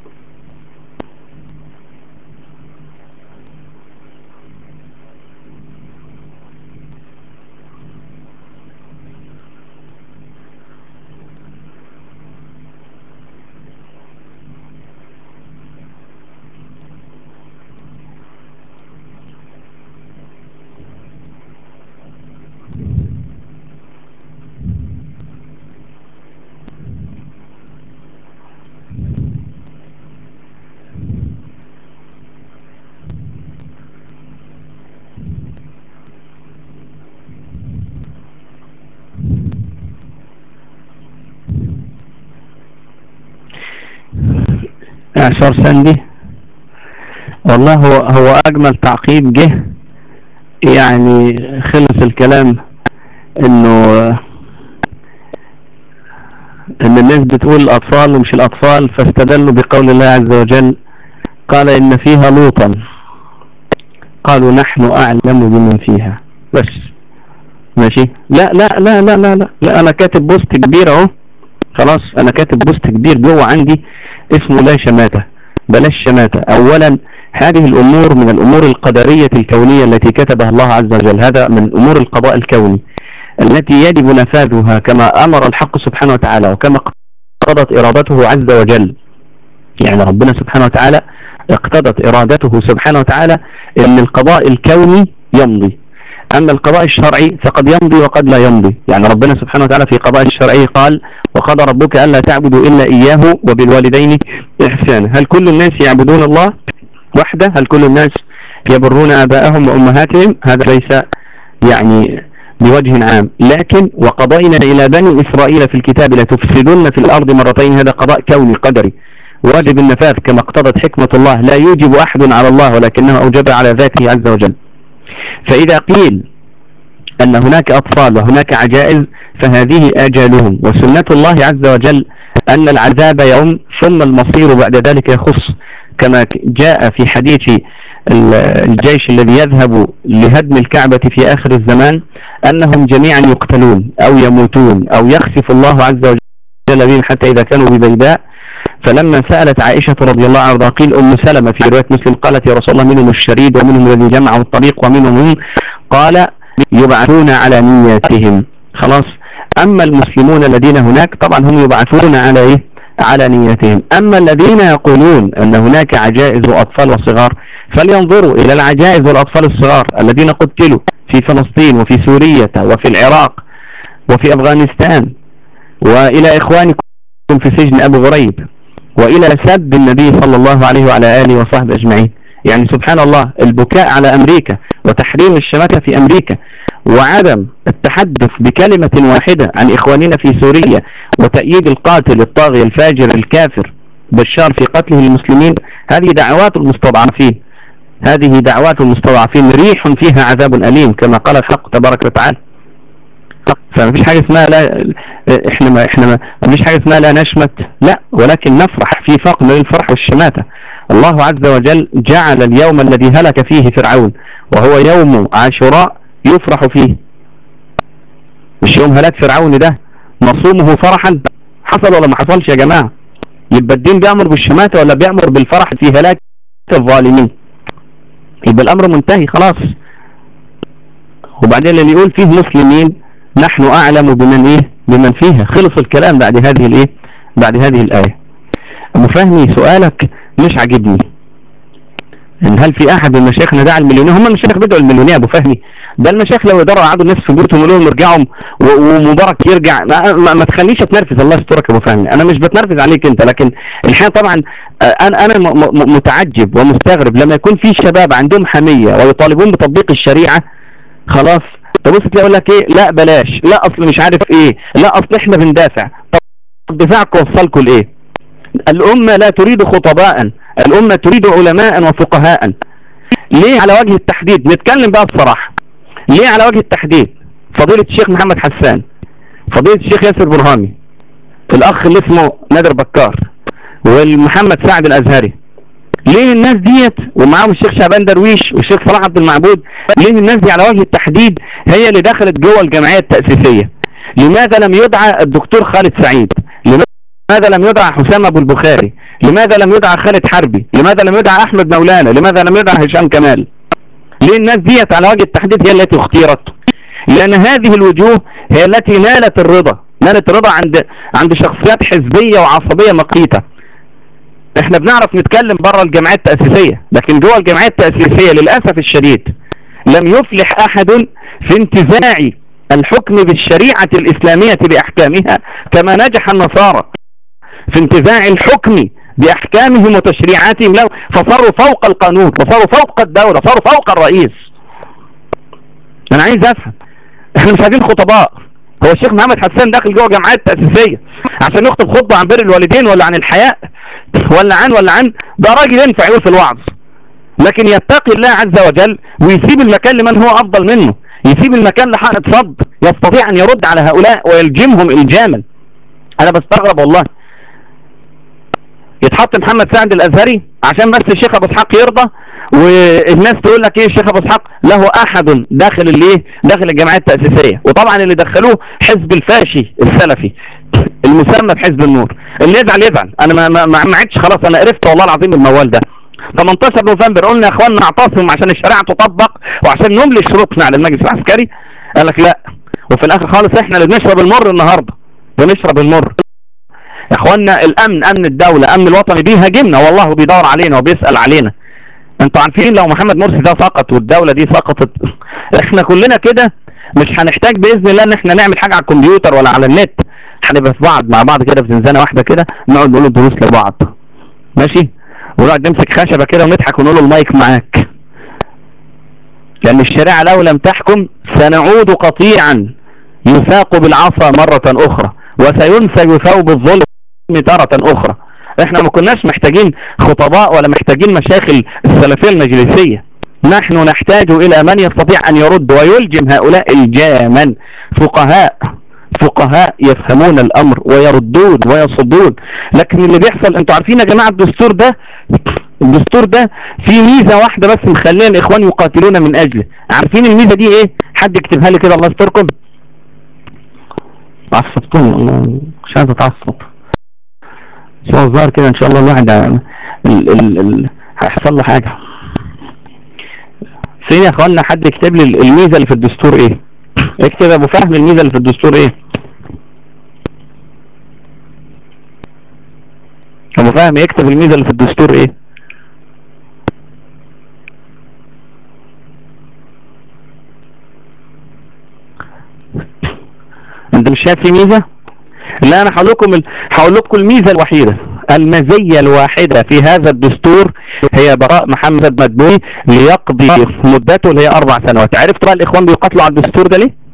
اعشار سندي والله هو هو اجمل تعقيب جه يعني خلص الكلام انه ان الناس بتقول الاطفال ومش الاطفال فاستدلوا بقول الله عز وجل قال ان فيها لوطا قالوا نحن اعلم بمن فيها بس ماشي لا لا لا لا لا لا, لا انا كاتب بوست كبير اهو خلاص انا كاتب بوست كبير جوه عندي اسمه لا شماتة بلاش شماتة اولا هذه الامور من الامور القدرية الكونية التي كتبها الله عز وجل هذا من امور القضاء الكوني التي يجب نفاذها كما امر الحق سبحانه وتعالى وكما اقتضت ارادته عز وجل يعني ربنا سبحانه وتعالى اقتضت ارادته سبحانه وتعالى ان القضاء الكوني يمضي أما القضاء الشرعي فقد يمضي وقد لا يمضي يعني ربنا سبحانه وتعالى في قضاء الشرعي قال وقضى ربك ألا تعبدوا إلا إياه وبالوالدين إحسانا هل كل الناس يعبدون الله وحده هل كل الناس يبرون آباءهم وأمهاتهم هذا ليس يعني بوجه عام لكن وقضينا إلى بني إسرائيل في الكتاب لتفسدن في الأرض مرتين هذا قضاء كوني قدري واجب النفاذ كما اقتضت حكمة الله لا يوجب أحد على الله ولكنه أوجب على ذاته عز وجل فإذا قيل أن هناك أطفال وهناك عجائز فهذه أجالهم وسنة الله عز وجل أن العذاب يوم ثم المصير بعد ذلك يخص كما جاء في حديث الجيش الذي يذهب لهدم الكعبة في آخر الزمان أنهم جميعا يقتلون أو يموتون أو يخسف الله عز وجل بهم حتى إذا كانوا ببيداء فلما سألت عائشة رضي الله عنها قيل أم سلمة في رواية مسلم قالت يا رسول الله منهم الشريد ومنهم الذي جمعه الطريق ومنهم هم قال يبعثون على نياتهم خلاص أما المسلمون الذين هناك طبعا هم يبعثون على إيه على نياتهم أما الذين يقولون أن هناك عجائز وأطفال وصغار فلينظروا إلى العجائز والأطفال الصغار الذين قتلوا في فلسطين وفي سوريا وفي العراق وفي أفغانستان وإلى إخوانكم في سجن أبو غريب وإلى سب النبي صلى الله عليه وعلى آله وصحبه أجمعين يعني سبحان الله البكاء على أمريكا وتحريم الشماتة في أمريكا وعدم التحدث بكلمة واحدة عن إخواننا في سوريا وتأييد القاتل الطاغي الفاجر الكافر بشار في قتله المسلمين هذه دعوات المستضعفين هذه دعوات المستضعفين ريح فيها عذاب أليم كما قال الحق تبارك وتعالى فما فيش حاجة اسمها لا احنا ما احنا ما فيش حاجة اسمها لا نشمت لا ولكن نفرح في فرق بين الفرح والشماتة الله عز وجل جعل اليوم الذي هلك فيه فرعون وهو يوم عاشوراء يفرح فيه مش يوم هلاك فرعون ده نصومه فرحا حصل ولا ما حصلش يا جماعة يبقى الدين بيأمر بالشماتة ولا بيأمر بالفرح في هلاك الظالمين يبقى الأمر منتهي خلاص وبعدين اللي يقول فيه مسلمين نحن أعلم بمن إيه بمن فيها خلص الكلام بعد هذه الإيه بعد هذه الآية أبو فهمي سؤالك مش عاجبني إن هل في أحد من مشايخنا دعا المليونير هم المشايخ بدعوا المليونير أبو فهمي ده المشايخ لو يقدروا يقعدوا الناس في بيوتهم يقولوا لهم ارجعوا ومبارك يرجع ما, ما, ما تخليش اتنرفز الله يسترك يا ابو فهمي انا مش بتنرفز عليك انت لكن الحقيقه طبعا انا انا متعجب ومستغرب لما يكون في شباب عندهم حميه ويطالبون بتطبيق الشريعه خلاص تبص تلاقي يقول لك ايه لا بلاش لا اصل مش عارف ايه لا اصل احنا بندافع طب دفاعكم وصلكم لايه الامه لا تريد خطباء الامه تريد علماء وفقهاء ليه على وجه التحديد نتكلم بقى بصراحه ليه على وجه التحديد فضيلة الشيخ محمد حسان فضيلة الشيخ ياسر برهامي الاخ اللي اسمه نادر بكار والمحمد سعد الازهري ليه الناس ديت ومعاهم الشيخ شعبان درويش والشيخ صلاح عبد المعبود ليه الناس دي على وجه التحديد هي اللي دخلت جوه الجمعية التأسيسية لماذا لم يدعى الدكتور خالد سعيد لماذا لماذا لم يدعى حسام ابو البخاري لماذا لم يدعى خالد حربي لماذا لم يدعى احمد مولانا لماذا لم يدعى هشام كمال ليه الناس ديت على وجه التحديد هي التي اختيرت لان هذه الوجوه هي التي نالت الرضا نالت الرضا عند عند شخصيات حزبية وعصبية مقيتة احنا بنعرف نتكلم بره الجمعيات التأسيسية لكن جوه الجمعيات التأسيسية للأسف الشديد لم يفلح احد في انتزاع الحكم بالشريعة الإسلامية بأحكامها كما نجح النصارى في انتزاع الحكم بأحكامهم وتشريعاتهم له فصاروا فوق القانون فصاروا فوق الدولة صاروا فوق الرئيس أنا عايز أفهم احنا مش عايزين خطباء هو الشيخ محمد حسان داخل جوه جمعيات تأسيسية عشان يخطب خطبة عن بر الوالدين ولا عن الحياء ولا عن ولا عن ده راجل ينفع يقول في الوعظ لكن يتقي الله عز وجل ويسيب المكان لمن هو أفضل منه يسيب المكان لحائط صد يستطيع أن يرد على هؤلاء ويلجمهم إلجاما أنا بستغرب والله يتحط محمد سعد الأزهري عشان بس الشيخ أبو اسحاق يرضى والناس تقول لك ايه الشيخ ابو اسحاق له احد داخل الايه داخل الجمعيه التاسيسيه وطبعا اللي دخلوه حزب الفاشي السلفي المسمى بحزب النور اللي يزعل يزعل انا ما ما ما عدتش خلاص انا قرفت والله العظيم الموال ده 18 نوفمبر قلنا يا اخواننا نعتصم عشان الشريعه تطبق وعشان نملي شروطنا على المجلس العسكري قال لك لا وفي الاخر خالص احنا اللي بنشرب المر النهارده بنشرب المر يا اخوانا الامن امن الدولة امن الوطني بيهاجمنا والله بيدور علينا وبيسأل علينا انتوا عارفين لو محمد مرسي ده سقط والدولة دي سقطت احنا كلنا كده مش هنحتاج باذن الله ان احنا نعمل حاجة على الكمبيوتر ولا على النت هنبقى في بعض مع بعض كده في زنزانة واحدة كده نقعد نقول دروس لبعض ماشي ونقعد نمسك خشبة كده ونضحك ونقول المايك معاك لان الشريعة لو لم تحكم سنعود قطيعا يساق بالعصا مرة اخرى وسينسج ثوب الظلم تارة اخرى احنا ما كناش محتاجين خطباء ولا محتاجين مشايخ السلفية المجلسية نحن نحتاج الى من يستطيع ان يرد ويلجم هؤلاء الجاما فقهاء فقهاء يفهمون الامر ويردون ويصدون لكن اللي بيحصل انتوا عارفين يا جماعة الدستور ده الدستور ده فيه ميزة واحدة بس مخليه الاخوان يقاتلون من اجله عارفين الميزة دي ايه حد يكتبها لي كده الله يستركم عصبتوني والله مش عايز اتعصب بس هو الظاهر كده ان شاء الله الواحد ال ال ال هيحصل له حاجة فين يا اخوانا حد يكتب لي الميزة اللي في الدستور ايه اكتب ابو فهم الميزة اللي في الدستور ايه ابو فهم يكتب الميزة اللي في الدستور ايه انت مش شايف في ميزة لا انا هقول لكم ال... هقول لكم الميزة الوحيدة المزية الواحدة في هذا الدستور هي براء محمد مدبولي ليقضي مدته اللي هي اربع سنوات عرفت بقى الاخوان بيقاتلوا على الدستور ده ليه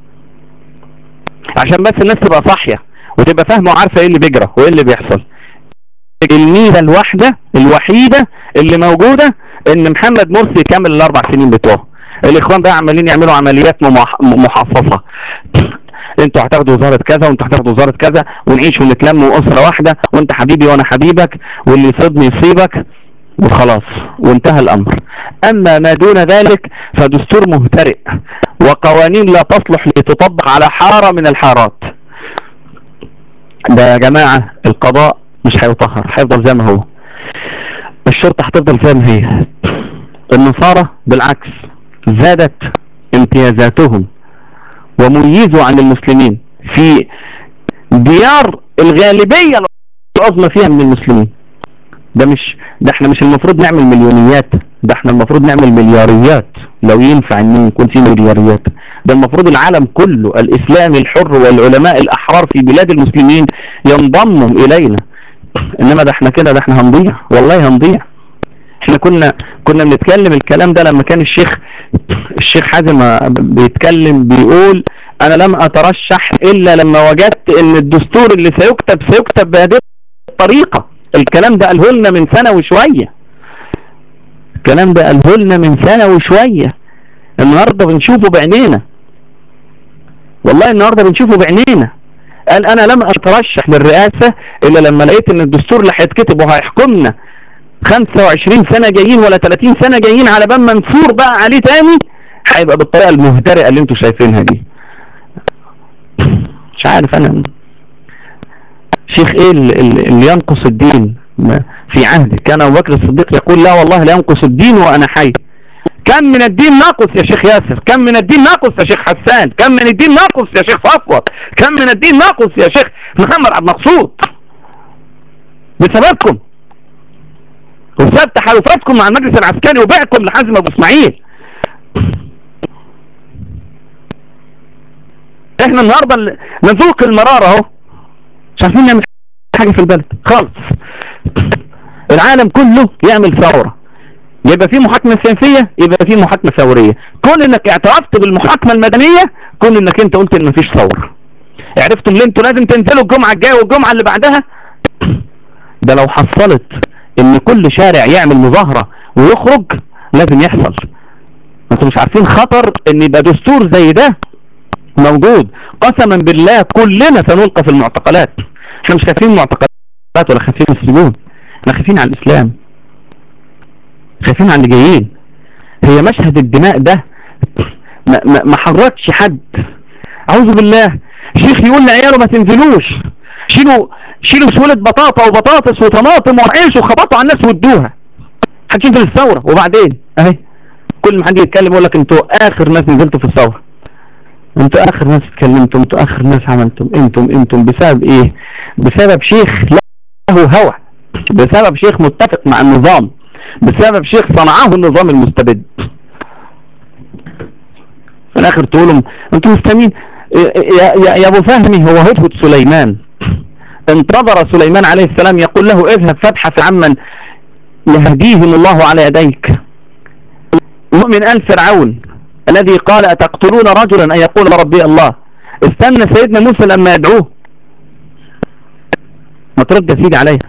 عشان بس الناس تبقى صاحية وتبقى فاهمة وعارفة ايه اللي بيجرى وايه اللي بيحصل الميزة الواحدة الوحيدة اللي موجودة ان محمد مرسي يكمل الاربع سنين بتوعه الاخوان بقى عمالين يعملوا عمليات محفظة انتوا هتاخدوا وزارة كذا وانتوا هتاخدوا وزارة كذا ونعيش ونتلم واسرة واحدة وانت حبيبي وانا حبيبك واللي يصيبني يصيبك وخلاص وانتهى الامر اما ما دون ذلك فدستور مهترئ وقوانين لا تصلح لتطبق على حارة من الحارات ده يا جماعة القضاء مش هيطهر هيفضل زي ما هو الشرطة هتفضل زي ما هي النصارى بالعكس زادت امتيازاتهم وميزوا عن المسلمين في ديار الغالبية العظمى فيها من المسلمين ده مش ده احنا مش المفروض نعمل مليونيات ده احنا المفروض نعمل ملياريات لو ينفع ان يكون في ملياريات ده المفروض العالم كله الاسلامي الحر والعلماء الاحرار في بلاد المسلمين ينضموا الينا انما ده احنا كده ده احنا هنضيع والله هنضيع احنا كنا كنا بنتكلم الكلام ده لما كان الشيخ الشيخ حازم بيتكلم بيقول انا لم اترشح الا لما وجدت ان الدستور اللي سيكتب سيكتب بهذه الطريقة الكلام ده قاله لنا من سنة وشوية الكلام ده قاله لنا من سنة وشوية النهاردة بنشوفه بعينينا والله النهاردة بنشوفه بعينينا قال انا لم اترشح للرئاسة الا لما لقيت ان الدستور اللي هيتكتب وهيحكمنا 25 سنة جايين ولا 30 سنة جايين على بال منصور بقى عليه تاني هيبقى بالطريقة المهترئة اللي انتوا شايفينها دي مش عارف انا شيخ ايه اللي ينقص الدين في عهده كان ابو بكر الصديق يقول لا والله لا ينقص الدين وانا حي كم من الدين ناقص يا شيخ ياسر كم من الدين ناقص يا شيخ حسان كم من الدين ناقص يا شيخ صفوت كم من الدين ناقص يا شيخ محمد عبد المقصود بسببكم وبسبب تحالفاتكم مع المجلس العسكري وبيعكم لحازم ابو اسماعيل احنا النهارده نذوق المراره اهو مش عارفين نعمل حاجه في البلد خالص العالم كله يعمل ثوره يبقى في محاكمة سياسية يبقى في محاكمة ثورية كون انك اعترفت بالمحاكمة المدنية كون انك انت قلت ان مفيش ثورة عرفتم ليه انتوا لازم تنزلوا الجمعة الجاية والجمعة اللي بعدها ده لو حصلت ان كل شارع يعمل مظاهرة ويخرج لازم يحصل انتوا مش عارفين خطر ان يبقى دستور زي ده موجود قسما بالله كلنا سنلقى في المعتقلات احنا مش خايفين المعتقلات ولا خايفين السجون احنا خايفين على الاسلام خايفين على اللي جايين هي مشهد الدماء ده ما, ما, ما حركش حد اعوذ بالله شيخ يقول لعياله ما تنزلوش شيلوا شيلوا سهولة بطاطا وبطاطس وطماطم وعيش وخبطوا على الناس وادوها حاجين في الثورة وبعدين اهي كل ما حد يتكلم يقول لك انتوا اخر ناس نزلتوا في الثورة انتوا اخر ناس اتكلمتم انتوا اخر ناس عملتم انتم انتم بسبب ايه بسبب شيخ له هوى بسبب شيخ متفق مع النظام بسبب شيخ صنعه النظام المستبد في الاخر تقولوا انتم مستمين يا, يا, يا ابو فهمي هو هدهد سليمان انتظر سليمان عليه السلام يقول له اذهب فابحث عمن يهديهم الله على يديك مؤمن آل فرعون الذي قال أتقتلون رجلا أن يقول ربي الله استنى سيدنا موسى لما يدعوه ما ترد يا سيدي عليها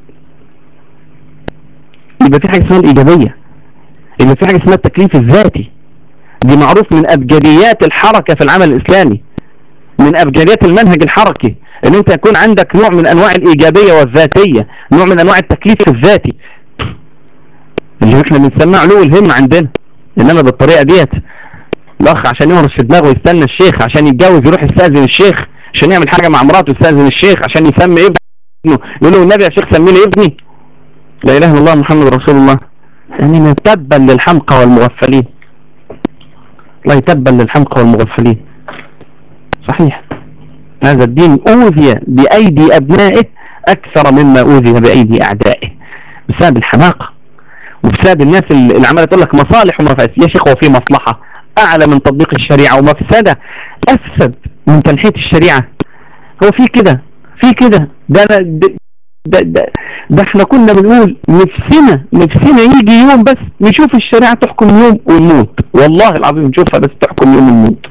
يبقى في حاجة اسمها الإيجابية يبقى في حاجة اسمها التكليف الذاتي دي معروف من أبجديات الحركة في العمل الإسلامي من أبجديات المنهج الحركي ان انت يكون عندك نوع من انواع الايجابية والذاتية نوع من انواع التكليف الذاتي اللي احنا بنسميه علو الهم عندنا انما بالطريقة ديت الاخ عشان يهرش في دماغه يستنى الشيخ عشان يتجوز يروح يستأذن الشيخ عشان يعمل حاجة مع مراته يستأذن الشيخ عشان يسمي ابنه يقول له النبي يا شيخ سمي لي ابني لا اله الا الله محمد رسول الله يعني تبا للحمقى والمغفلين الله تبا للحمقى والمغفلين صحيح هذا الدين أوذي بأيدي أبنائه أكثر مما أوذي بأيدي أعدائه بسبب الحماقة وبسبب الناس اللي عمالة تقول لك مصالح ومفاسد يا شيخ هو في مصلحة أعلى من تطبيق الشريعة ومفسدة أفسد من تنحية الشريعة هو في كده في كده ده, ده, ده, ده, ده احنا كنا بنقول نفسنا نفسنا يجي يوم بس نشوف الشريعة تحكم يوم ونموت والله العظيم نشوفها بس تحكم يوم ونموت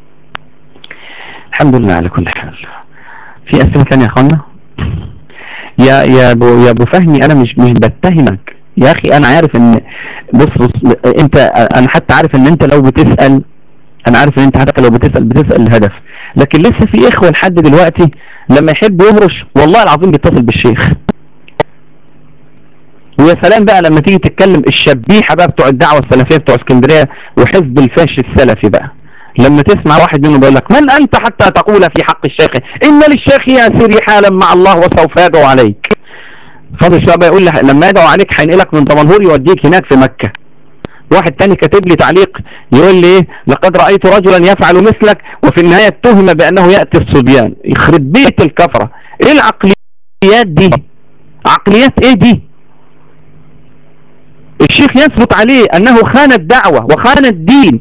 الحمد لله على كل حال في أسئلة ثانية يا أخوانا يا يا ابو يا ابو فهمي انا مش مش بتهمك يا اخي انا عارف ان بص بص انت انا حتى عارف ان انت لو بتسال انا عارف ان انت حتى لو بتسال بتسال الهدف لكن لسه في اخوه لحد دلوقتي لما يحب يهرش والله العظيم بيتصل بالشيخ ويا سلام بقى لما تيجي تتكلم الشبيحه بقى بتوع الدعوه السلفيه بتوع اسكندريه وحزب الفاش السلفي بقى لما تسمع واحد منهم بيقول لك من انت حتى تقول في حق الشيخ ان للشيخ ياسر حالا مع الله وسوف يدعو عليك فاضل شويه بقى يقول لي لما يدعو عليك هينقلك من دمنهور يوديك هناك في مكه واحد تاني كاتب لي تعليق يقول لي ايه لقد رايت رجلا يفعل مثلك وفي النهايه اتهم بانه ياتي الصبيان يخرب بيت الكفره ايه العقليات دي عقليات ايه دي الشيخ يثبت عليه انه خان الدعوه وخان الدين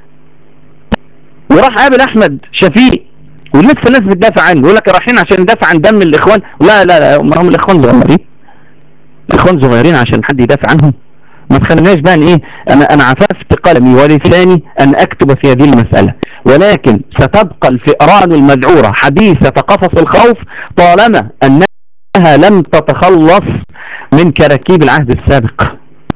وراح قابل احمد شفيق ولسه الناس بتدافع عنه يقول لك رايحين عشان ندافع عن دم الاخوان لا لا لا هم الاخوان صغيرين الاخوان صغيرين عشان حد يدافع عنهم ما تخليناش بقى ايه انا انا عففت قلمي ولساني ان اكتب في هذه المسألة ولكن ستبقى الفئران المدعورة حديثة قفص الخوف طالما انها لم تتخلص من كراكيب العهد السابق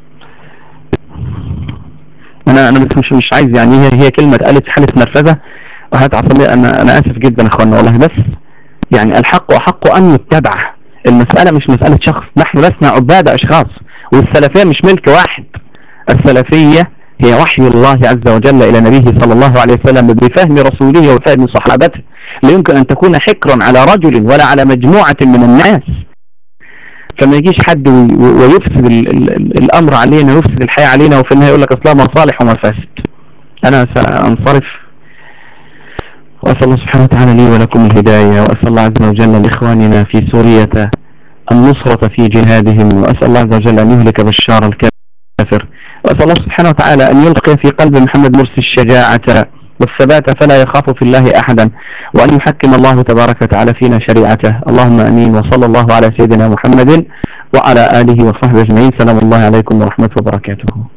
انا انا بس مش مش عايز يعني هي هي كلمه اتقالت في حاله نرفزه وهات عصبيه انا انا اسف جدا يا اخوانا والله بس يعني الحق احق ان يتبع المساله مش مساله شخص نحن لسنا عباد اشخاص والسلفيه مش ملك واحد السلفيه هي وحي الله عز وجل إلى نبيه صلى الله عليه وسلم بفهم رسوله وفهم صحابته لا يمكن أن تكون حكرا على رجل ولا على مجموعة من الناس فما يجيش حد ويفسد الأمر علينا ويفسد الحياة علينا وفي النهاية يقول لك أصلا مصالح ومفاسد أنا سأنصرف وأسأل الله سبحانه وتعالى لي ولكم الهداية وأسأل الله عز وجل لإخواننا في سورية النصرة في جهادهم وأسأل الله عز وجل أن يهلك بشار الكافر وأسأل الله سبحانه وتعالى أن يلقي في قلب محمد مرسي الشجاعة والثبات فلا يخاف في الله أحدا وأن يحكم الله تبارك وتعالى فينا شريعته اللهم أمين وصلى الله على سيدنا محمد وعلى آله وصحبه أجمعين سلام الله عليكم ورحمة وبركاته